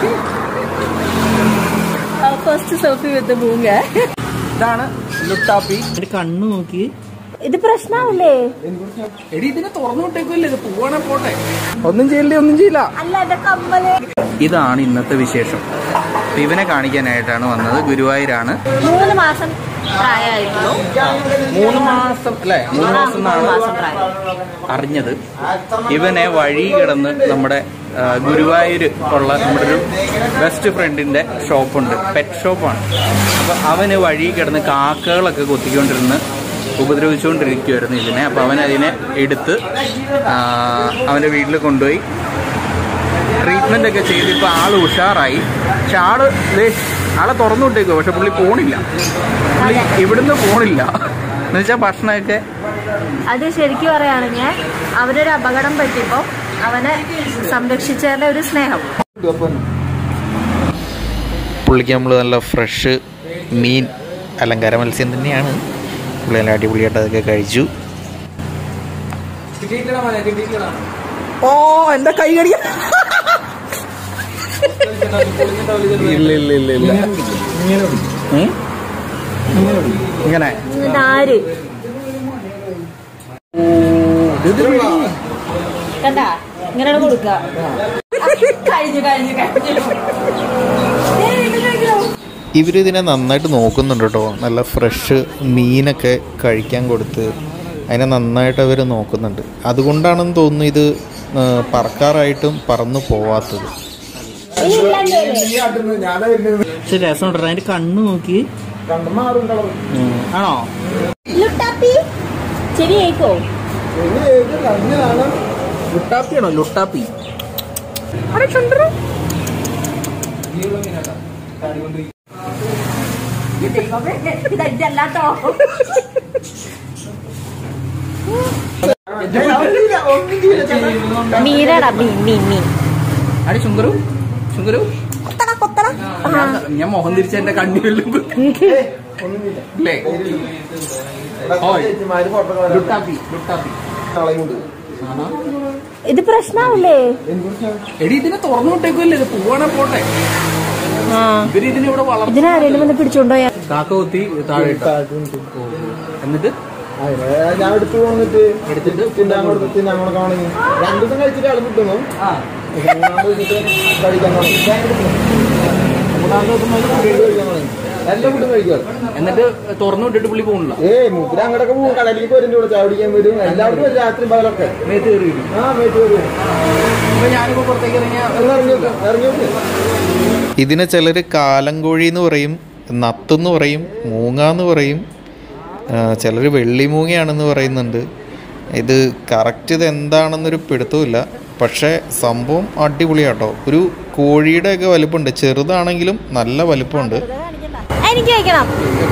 First selfie with മൂങ്ങ ഇതാണ് ലുട്ടാപ്പി എന്റെ കണ്ണു നോക്കി ഇത് പ്രശ്നാവില്ലേ എടി ഇതിനെ തുറന്നു വിട്ടേക്കുമല്ലേ ഇത് പോവാണെ പോട്ടെ ഒന്നും ചെയ്യില്ലേ ഒന്നും ചെയ്യില്ല അല്ല എന്റെ കമ്മല് ഇതാണ് ഇന്നത്തെ വിശേഷം അപ്പൊ ഇവനെ കാണിക്കാനായിട്ടാണ് വന്നത് ഗുരുവായൂരാണ് മൂന്ന് മാസം പ്രായമായിട്ടുള്ളൂ മൂന്ന് മാസം അല്ലെ മൂന്ന് മാസം മൂന്ന് എന്നാണ് മാസം പ്രായം അറിഞ്ഞത് ഇവനെ വഴി കിടന്ന് നമ്മുടെ ആ, ഗുരുവായൂർ ഉള്ള നമ്മുടെ ഒരു ബെസ്റ്റ് ഫ്രണ്ടിന്റെ ഷോപ്പുണ്ട് പെറ്റ് ഷോപ്പാണ് അപ്പൊ അവന് വഴി കിടന്ന് കാക്കകളൊക്കെ കൊത്തിക്കൊണ്ടിരുന്ന് ഉപദ്രവിച്ചുകൊണ്ടിരിക്കുമായിരുന്നു ഇതിനെ അപ്പൊ അവൻ അതിനെ എടുത്ത് ആ, അവന്റെ വീട്ടിൽ കൊണ്ടുപോയി ട്രീറ്റ്മെന്റ് ഒക്കെ ചെയ്ത് ഇപ്പൊ ആള് ഉഷാറായി പക്ഷെ ആള് ദേ ആളെ തുറന്നു വിട്ടേക്കോ പക്ഷെ പുള്ളി പോണില്ല പുള്ളി ഇവിടുന്ന് പോണില്ല എന്നുവെച്ചാൽ ഭക്ഷണമൊക്കെ അത് ശരിക്കും പറയുകയാണെങ്കിൽ അവനൊരു അപകടം പറ്റിയപ്പോ അവനെ സംരക്ഷിച്ചതിന്റെ ഒരു സ്നേഹം പുള്ളിക്ക് നമ്മൾ നല്ല ഫ്രഷ് മീൻ അലങ്കാര മത്സ്യം തന്നെയാണ് പുള്ളി നല്ല അടിപൊളിയായിട്ട് അതൊക്കെ കഴിച്ചു ഓ എന്റെ കൈ കടിയ ഇല്ല ഇല്ല ഇല്ല ഇല്ല ഉം? ഇങ്ങനെ ഇതാര് കണ്ട ഇങ്ങനെയാണ് കൊടുക്കുക കഴിഞ്ഞു കഴിഞ്ഞു കഴിഞ്ഞു ഏയ്, ഇത് കഴിക്കണോ? ഇവരിതിനെ നന്നായിട്ട് നോക്കുന്നുണ്ട് കേട്ടോ നല്ല ഫ്രഷ് മീനൊക്കെ കഴിക്കാൻ കൊടുത്ത് അതിനെ നന്നായിട്ട് അവർ നോക്കുന്നുണ്ട് അതുകൊണ്ടാണെന്ന് തോന്നുന്നു ഇത് ആ, പറക്കാറായിട്ടും പറന്നു പോവാത്തത് ഇനി ഇല്ലാണ്ടല്ലേ? പക്ഷെ രസമുണ്ടോ അതിന്റെ കണ്ണ് നോക്കി ഉം. ആണോ ലുട്ടാപ്പി ശരിയായിക്കോ ലുട്ടാപ്പിയാണോ ലുട്ടാപ്പി ഇതല്ലാട്ടോ മീനാടാ മീൻ മീൻ മീൻ അടി ചുങ്കരു ചുങ്കരു കൊത്തറ കൊത്തറ ഞാൻ- ഞാൻ മുഖം തിരിച്ച എന്റെ കണ്ണിലും അല്ലേ ഓയ്. ലുട്ടാപ്പി ലുട്ടാപ്പി ആഹാ. ഇത് പ്രശ്നാവില്ലേ എടി ഇതിനെ തുറന്നു വിട്ടേക്കുമല്ലേ ഇത് പോവാണെ പോട്ടെ ഇവര് ഇതിനെ ഇവിടെ വളർത്തും ഇതിനാരേലും വന്ന് പിടിച്ചോണ്ടോയാ കാക്ക കൊത്തി താഴെ ഇട്ടു. ഓ. എന്നിട്ട് ഞാൻ എടുത്തു വന്നിട്ട് എടുത്തിട്ട് തിന്നാൻ കൊടുത്ത് തിന്നാൻ കൊടുക്കുകയാണെങ്കിൽ രണ്ടു ദിവസം കഴിച്ചിട്ട് ആൾ കിട്ടുന്നു ആ മൂന്നാമത് ദിവസത്തെ കഴിക്കാൻ തുടങ്ങി ഞാൻ എടുത്തു. മൂന്നാമത്തെ ദിവസം മുതൽ ഫുഡ് കഴിക്കാൻ തുടങ്ങി എല്ലാ ഫുഡും കഴിക്കുക എന്നിട്ട് തുറന്നു വിട്ടിട്ട് പുള്ളി പോകണില്ല ഏയ് മൂപ്പര് അങ്ങോട്ടൊക്കെ പോകും കടലിലേക്ക് വരും കൂടെ ചായ കുടിക്കാൻ വരും എല്ലാവരും വരും രാത്രി പകലൊക്കെ മേത്ത് കയറി വരും ആ മേറ്റ് വരും അപ്പൊ ഞാനിപ്പോ പുറത്തേക്ക് ഇറങ്ങിയ ഒന്ന് ഇറങ്ങി നോക്ക്, ഇറങ്ങി നോക്ക്. ഇതിനെ ചിലർ കാലങ്കോഴി എന്ന് പറയും നത്തെന്ന് പറയും മൂങ്ങ എന്ന് പറയും ചിലർ വെള്ളിമൂങ്ങയാണെന്ന് പറയുന്നുണ്ട് ഇത് കറക്റ്റ് ഇത് എന്താണെന്നൊരു പിടുത്തമില്ല പക്ഷേ സംഭവം അടിപൊളിയാട്ടോ ഒരു കോഴിയുടെ ഒക്കെ വലിപ്പമുണ്ട് ചെറുതാണെങ്കിലും നല്ല വലിപ്പമുണ്ട് എനിക്ക് കഴിക്കണം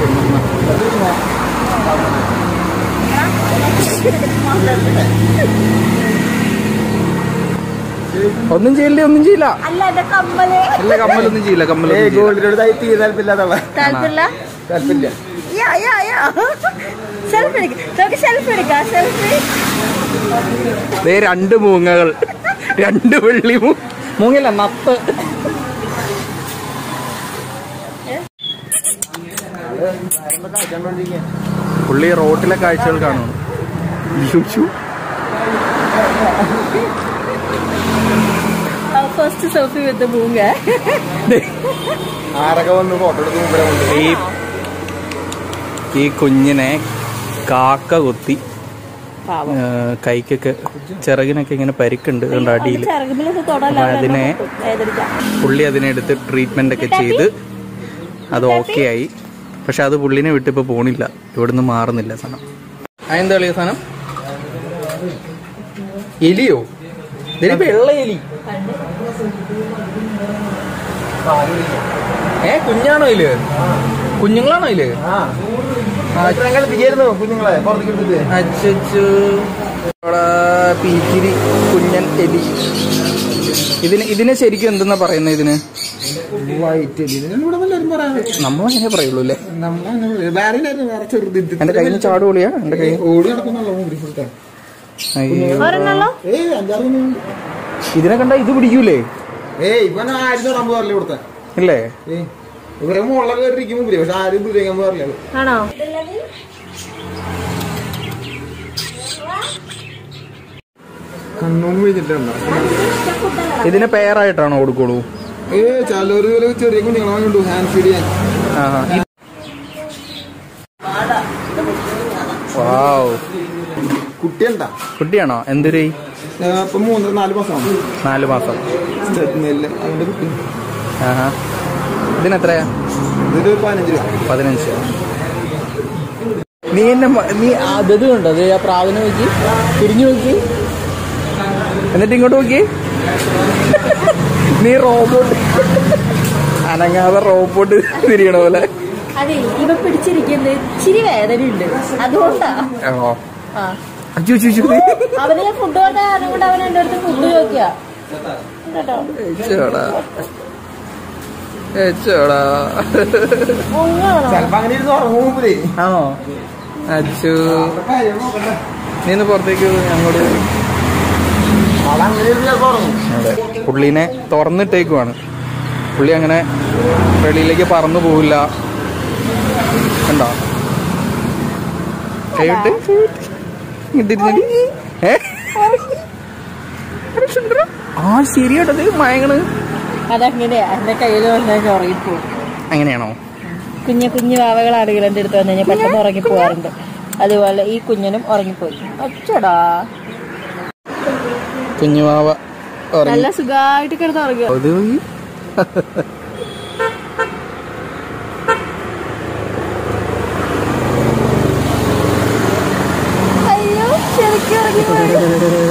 ഒന്നും ചെയ്യില്ലേ ഒന്നും ചെയ്യില്ല അല്ല എന്റെ കമ്മല് അല്ല കമ്മലൊന്നും ചെയ്യില്ല ഏയ് കമ്മലൊന്നും ചെയ്യില്ല. ഗോൾഡിനോട് തായി തീരെ താല്പര്യമില്ലാത്തവളെ താല്പര്യമില്ല താല്പര്യമില്ല യാ യാ യാ സെൽഫി എടുക്കാം നമുക്ക് സെൽഫി എടുക്കാം സെൽഫി ദേ രണ്ട് മൂങ്ങകൾ രണ്ട് വെള്ളി മൂ മൂങ്ങല്ല നത്ത് പുള്ളി റോട്ടിലെ കാഴ്ചകൾ കാണുന്നു ഫസ്റ്റ് സെൽഫി വിത്ത് മൂങ്ങ ആരൊക്കെ വന്ന് ഫോട്ടോ എടുത്ത് മുമ്പിലെ കൊണ്ട് ഈ ഈ കുഞ്ഞിനെ കാക്ക കൊത്തി പാവം ആ, കൈക്കൊക്കെ ചിറകിനൊക്കെ ഇങ്ങനെ പരിക്കുണ്ട് അതുകൊണ്ട് അടിയിൽ ചെറുകിലൊക്കെ തൊടല അപ്പൊ അതിനെ വേദനിക്കാം പുള്ളി അതിനെ എടുത്ത് ട്രീറ്റ്മെന്റ് ഒക്കെ ചെയ്ത് അത് ഓക്കെ ആയി പക്ഷെ അത് പുള്ളിനെ വിട്ട് ഇപ്പൊ പോണില്ല ഇവിടുന്ന് മാറുന്നില്ല സാധനം അതെന്താ കളിയ സാധനം എലിയോ ഇതിന് വെള്ള എലി ഏ കുഞ്ഞാണോ ഇതില് കുഞ്ഞുങ്ങളാണോ ഇതില് ആ ഞങ്ങൾ എത്തിക്കായിരുന്നു കുഞ്ഞുങ്ങളെ പുറത്തേക്ക് എടുത്തിട്ട് അച്ചോ പീക്കിരി കുഞ്ഞൻ എലി ഇതിന് ഇതിനെ ശരിക്കും എന്തെന്നാ പറയുന്നത് ഇതിന് വൈറ്റ് ഇവിടെ എല്ലാവരും പറയാറ് നമ്മൾ അങ്ങനെ പറയുള്ളൂ അല്ലേ നമ്മളങ്ങനെ വേറെ ഇല്ലായിരുന്നു, വേറെ ചെറുത് ഇത് എന്റെ കയ്യിൽ നിന്ന് ചാട് പൊളിയാ എന്റെ കൈ ഓടി നടക്കുന്നുള്ള മുമ്പിൽ ഫുൾട്ടേ അയ്യോ. ഒരെണ്ണല്ലോ ഏയ് അഞ്ചാറ് മണി ഇതിനെ കണ്ട ഇത് പിടിക്കൂലേ ഏയ് ഇവൻ ആരും തൊടാൻ പോകാറില്ല ഇവിടുത്തെ ഇല്ലേ ഏയ് ഇവരെ മുകളിലൊക്കെ കയറിയിരിക്കും മുമ്പില് പക്ഷെ ആരും ദൂരേക്കാൻ പോകാറില്ല ആണോ കണ്ണൂന്ന് വീഴ്ചിട്ടുണ്ടോ ഇതിന് പെയറായിട്ടാണോ കൊടുക്കുള്ളൂ ഏ ചിലര് ഒരു ചെറിയ കുഞ്ഞുങ്ങളെ വാങ്ങിണ്ടു ഹാൻഡ് ഫീഡ് ചെയ്യാൻ ആഹാ. ഇത്- വാവ്. കുട്ടിയുണ്ടാ കുട്ടിയാണോ എന്തൊരു ഇപ്പൊ മൂന്ന് നാല് മാസമാണ് നാല് മാസം നെല്ല് അതിന്റെ കുട്ടി ആഹാ ഇതിനെത്രയാ ഇതൊരു പതിനഞ്ച് രൂപ പതിനഞ്ച് നീ എന്നെ മ- നീ അത് കണ്ടോ അത് ആ പ്രാവിനെ നോക്കി തിരിഞ്ഞു നോക്കി എന്നിട്ട് ഇങ്ങോട്ട് നോക്കി നീ റോബോട്ട് അനങ്ങാതെ റോബോട്ട് തിരിയണ പോലെ അതെ ഇവ പിടിച്ചിരിക്കുന്നത് ഇച്ചിരി വേദനയുണ്ട് അതുകൊണ്ടാ ഓ ആ അയ്യോ അയ്യോ, അയ്യോ. അവന് ഞാൻ ഫുഡ് കൊടുത്ത കാരണം കൊണ്ട് അവൻ എന്റെ അടുത്ത് ഫുഡ് ചോദിക്കുക കേട്ടോ ഏച്ചോടാ ഏച്ചോടാ ഒന്നാണോ ചിലപ്പോ അങ്ങനെ ഇരുന്ന് ഉറങ്ങും മുമ്പിലേ ആണോ അച്ചു നീ ഒന്ന് പുറത്തേക്ക് പോ, അങ്ങോട്ട് പോ. അതങ്ങനെ ഇരുന്ന് ചിലപ്പോ ഉറങ്ങും അതെ പുള്ളീനെ തുറന്നിട്ടേക്കുവാണ് പുള്ളി അങ്ങനെ വെളിയിലേക്ക് പറന്നു പോവില്ല കണ്ടോ കൈവിട്ട് ഇങ്ങോട്ട് ഇരുന്നിട്ട്. ഏ? ഒരു സുന്ദരം. ആ ശരിയാട്ടത് മയങ്ങണ് അതങ്ങനെയാ എന്റെ കയ്യിൽ വന്നാൽ ഉറങ്ങിപ്പോവും അങ്ങനെയാണോ കുഞ്ഞു കുഞ്ഞു വാവകളാണെങ്കിൽ എന്റെ അടുത്ത് വന്നു കഴിഞ്ഞാൽ പെട്ടെന്ന് ഉറങ്ങി പോവാറുണ്ട് അതുപോലെ ഈ കുഞ്ഞിനും ഉറങ്ങിപ്പോയി ഒച്ചടാ കുഞ്ഞുമാവ ഉറങ്ങി നല്ല സുഖമായിട്ട് കിടന്ന് ഉറങ്ങുക അത് പോയി. അയ്യോ ശരിക്കും ഉറങ്ങിപ്പോയി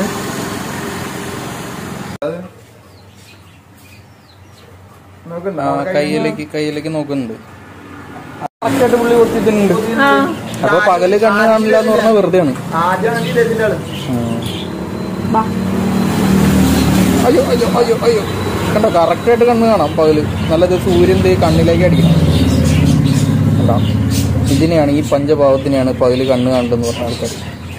നോക്കണ്ട ആ കയ്യിലേക്ക് കയ്യിലേക്ക് നോക്കുന്നുണ്ട് കറക്റ്റായിട്ട് പുള്ളി കൊടുത്തിട്ടുണ്ട് ആ അപ്പൊ പകല് കണ്ണ് കാണില്ല എന്ന് പറഞ്ഞാൽ വെറുതെയാണ് ആദ്യമാണ് ഈ ഇതിന്റെ ആള് ബാ. അയ്യോ അയ്യോ അയ്യോ അയ്യോ കണ്ടോ കറക്റ്റായിട്ട് കണ്ണ് കാണാം പകല് നല്ലത് സൂര്യൻ ദേ കണ്ണിലേക്ക് അടിക്കണം കണ്ടോ ഇതിനെയാണ് ഈ പഞ്ചഭാവത്തിനെയാണ് പകല് കണ്ണ് കാണേണ്ടതെന്ന് പറഞ്ഞ ആൾക്കാർ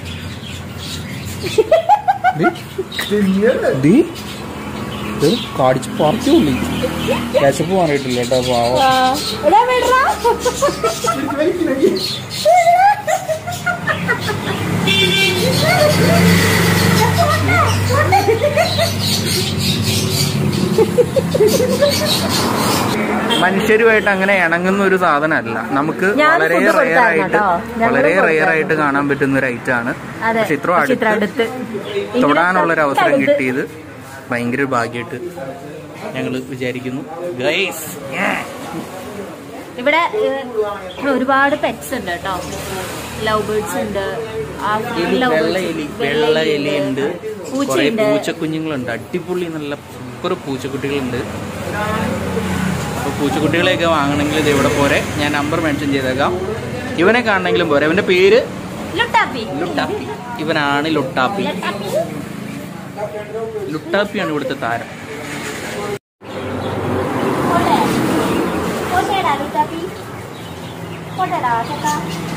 ദീ, ഇത് കാടിച്ച് പറിച്ചുള്ളി വിശപ്പ് മാറിയിട്ടില്ല കേട്ടോ പാവം ആ. എടാ, വിടറാ. മനുഷ്യരുമായിട്ട് അങ്ങനെ ഇണങ്ങുന്ന ഒരു സാധനമല്ല നമുക്ക് ഞാൻ വളരെ food റെയർ കൊടുത്തായിരുന്നു ആയിട്ട് കേട്ടോ. ഞങ്ങള് വളരെ റെയർ കൊടുത്തായിരുന്നു. ആയിട്ട് കാണാൻ പറ്റുന്ന ഒരു ഐറ്റം ആണ് അതെ പക്ഷെ ഇത്ര പക്ഷെ ഇത്ര അടുത്ത് അടുത്ത് ഇങ്ങനെ തൊടാനുള്ള ഒരു അവസരം തൊട്ടടുത്ത് കിട്ടിയത് ഭയങ്കര ഒരു ഭാഗ്യമായിട്ട് ഞങ്ങൾ വിചാരിക്കുന്നു ഗൈസ് ഇവിടെ ഏഹ്, ഒരുപാട് പെറ്റ്സ് ഉണ്ട് കേട്ടോ ലവ് ബേർഡ്സ് ഉണ്ട് ആഫ്രിക്കൻ ലവ് വെള്ള എലി വെള്ള എലി ഉണ്ട് കുറെ പൂച്ചയുണ്ട് പൂച്ചക്കുഞ്ഞുങ്ങളുണ്ട് അടിപൊളി നല്ല സൂപ്പർ പൂച്ചക്കുട്ടികളുണ്ട് അപ്പോൾ പൂച്ചക്കുട്ടികളെയൊക്കെ വാങ്ങണമെങ്കിൽ ഇത് ഇവിടെ പോരെ ഞാൻ നമ്പർ മെൻഷൻ ചെയ്തേക്കാം ഇവനെ കാണണമെങ്കിലും പോരെ ഇവന്റെ പേര് ലുട്ടാപ്പി ലുട്ടാപ്പി ഇവനാണ് ലുട്ടാപ്പി ലുട്ടാപ്പിയാണ് ഇവിടുത്തെ താരം പോട്ടെ പോട്ടെടാ ലുട്ടാപ്പി പോട്ടെടാ ചേട്ടാ